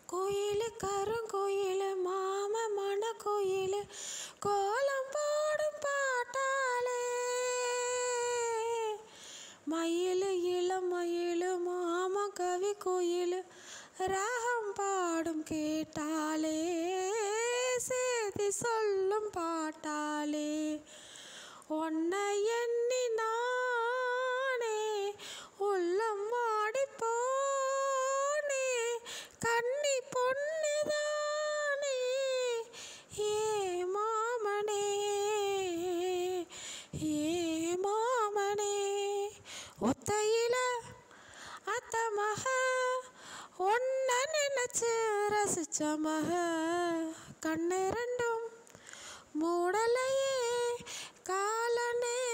கோயில் கருங்கோயில் மாம மன கோயில் கோலம் போடும் பாட்டாலே மயில் இளமயில் மாம கவி கோயில் ராகம் பாடும் கேட்டாலே சேதி சொல்லும் பாட்டாலே உன்னை எண்ணி நானே உள்ளம் வாடி போனே கன்னி பொண்ணுதானே ஏ மாமனே ஏ மாமனே ஒத்தையில அத்த மக ஒன்ன நினைச்சு ரசிச்ச மக கண்ணு ரெண்டும் மூடலையே கால